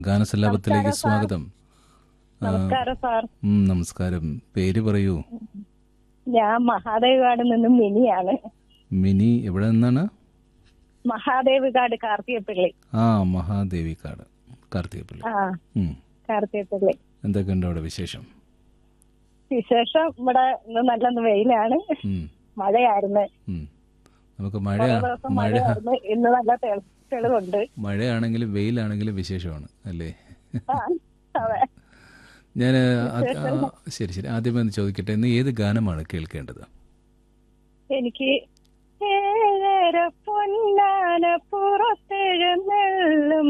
ഗാനസല്ലാപത്തിലേക്ക് സ്വാഗതം ആ, നമസ്കാരം സാർ ഉം, നമസ്കാരം പേര് പറയൂ ഞാൻ മഹാദേവ്കാട് നിന്നും മിനിയാണ് മിനി എവിടെ നിന്നാണ് മഹാദേവ്കാട് കാർത്തികപ്പള്ളി ആ മഹാദേവിക്കാട് കാർത്തികപ്പള്ളി ആ ഉം. കാർത്തികപ്പള്ളി എന്തൊക്കെയുണ്ട് അവിടെ വിശേഷം വിശേഷം ഇവിടെ ഇന്ന് നല്ല വെയിലാണ് ഉം, മഴയായിരുന്നു ഉം. നമുക്ക് മഴ കുറേ ദിവസം മഴ മഴയായിരുന്നു ഇന്ന് നല്ല തെളി- തെളിവുണ്ട് മഴയാണെങ്കിലും വെയിലാണെങ്കിലും വിശേഷമാണ് അല്ലേ ആ, അതെ ഞാൻ ശരി ശരി ആദ്യമേ ഒന്ന് ചോദിക്കട്ടെ ഇന്ന് ഏത് ഗാനമാണ് കേൾക്കേണ്ടത് എനിക്ക് ഏഴര പൊന്നാന പുറത്തെഴുന്നള്ളും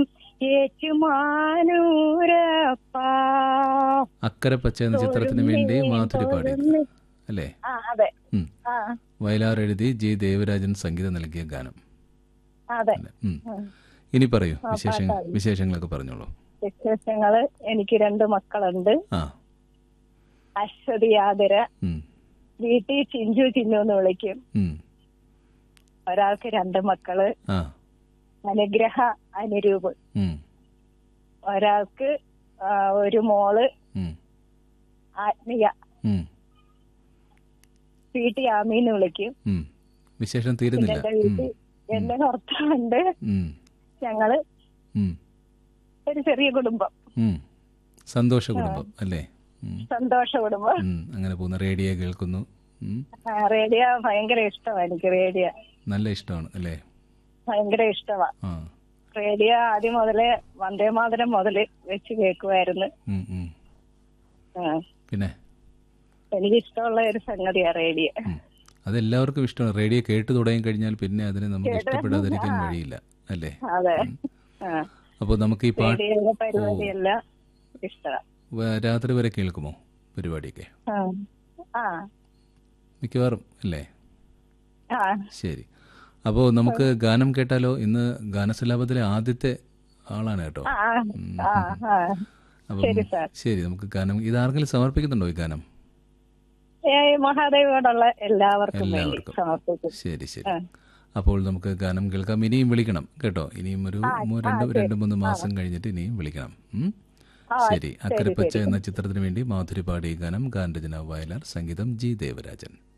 ഏറ്റുമാനൂരപ്പാ അക്കരെ പച്ച എന്ന ചിത്രത്തിന് വേണ്ടി മാധുരി പാടിയത് അല്ലേ ആ അതെ ഉം. ആ വയലാർ എഴുതി ജി ദേവരാജൻ സംഗീതം നൽകിയ ഗാനം അതെ അല്ലേ? ഉം. ഉം. ഇനി പറയൂ വിശേഷ വിശേഷങ്ങളൊക്കെ പറഞ്ഞോളൂ വിശേഷങ്ങള് എനിക്ക് രണ്ട് മക്കളുണ്ട് ആ അശ്വതി ആതിര ഉം, വീട്ടിൽ ചിഞ്ചു ചിന്നു എന്ന് വിളിക്കും ഉം. ഒരാൾക്ക് രണ്ട് മക്കള് ആ അനുഗ്രഹ അനുരൂപ് ഉം, ഒരാൾക്ക് ആ, ഒരു മോള് ഉം, ആത്മിക ഉം, വീട്ടിൽ ആമിന്ന് വിളിക്കും ഉം. വിശേഷം തീരുന്നില്ല എന്റെ ഉം, വീട്ടിൽ എന്റെ ഭർത്താവുണ്ട് ഉം, ഞങ്ങള് ഉം, ഒരു ചെറിയ കുടുംബം ഉം. സന്തോഷ കുടുംബം അല്ലേ ഉം, സന്തോഷ കുടുംബം ഉം. അങ്ങനെ പോകുന്ന റേഡിയോ കേൾക്കുന്നു ഉം. ആ, റേഡിയോ ഭയങ്കര ഇഷ്ടമാണ് എനിക്ക് റേഡിയോ നല്ല ഇഷ്ടമാണ് അല്ലേ ഭയങ്കര ഇഷ്ടമാണ് ആ റേഡിയോ ആദ്യം മുതലേ വന്ദേമാതരം മുതല് വെച്ച് കേൾക്കുമായിരുന്നു ഉം, ഉം. ആ, പിന്നെ എനിക്ക് ഇഷ്ടമുള്ള ഒരു സംഗതിയാ റേഡിയോ ഉം. അതെല്ലാവർക്കും ഇഷ്ടമാണ് റേഡിയോ കേട്ട് തുടങ്ങി കഴിഞ്ഞാൽ പിന്നെ അതിനെ നമുക്ക് ഇഷ്ടപ്പെടാതിരിക്കാൻ വഴിയില്ല അല്ലേ അതെ ആ, അപ്പോൾ നമുക്ക് ഈ പാട്ട് റേഡിയോയുടെ പരിപാടിയെല്ലാം ഇഷ്ടമാണ് വ- രാത്രി വരെ കേൾക്കുമോ പരിപാടിയൊക്കെ ആ. ആ മിക്കവാറും അല്ലേ ആ ശരി അപ്പോൾ നമുക്ക് ഗാനം കേട്ടാലോ ഇന്ന് ഗാനസലാപത്തിലെ ആദ്യത്തെ ആളാണ് കേട്ടോ ആ ആ ആ അപ്പം ശരി സാർ ശരി നമുക്ക് ഗാനം ഇത് ആർക്കെങ്കിലും സമർപ്പിക്കുന്നുണ്ടോ ഈ ഗാനം ഏ, മഹാദേവോടുള്ള എല്ലാവർക്കും വേണ്ടി എല്ലാവർക്കും. സമർപ്പിക്കും ശരി ശരി ആ. അപ്പോൾ നമുക്ക് ഗാനം കേൾക്കാം ഇനിയും വിളിക്കണം കേട്ടോ ഇനിയും ഒരു മൂ- രണ്ട് രണ്ട് മൂന്ന് മാസം കഴിഞ്ഞിട്ട് ഇനിയും വിളിക്കണം ഉം? ആ, ശരി അക്കരപ്പച്ച എന്ന ചിത്രത്തിന് വേണ്ടി മാധുരി പാടിയ ഗാനം ഗാനരചന വയലാർ സംഗീതം ജി ദേവരാജൻ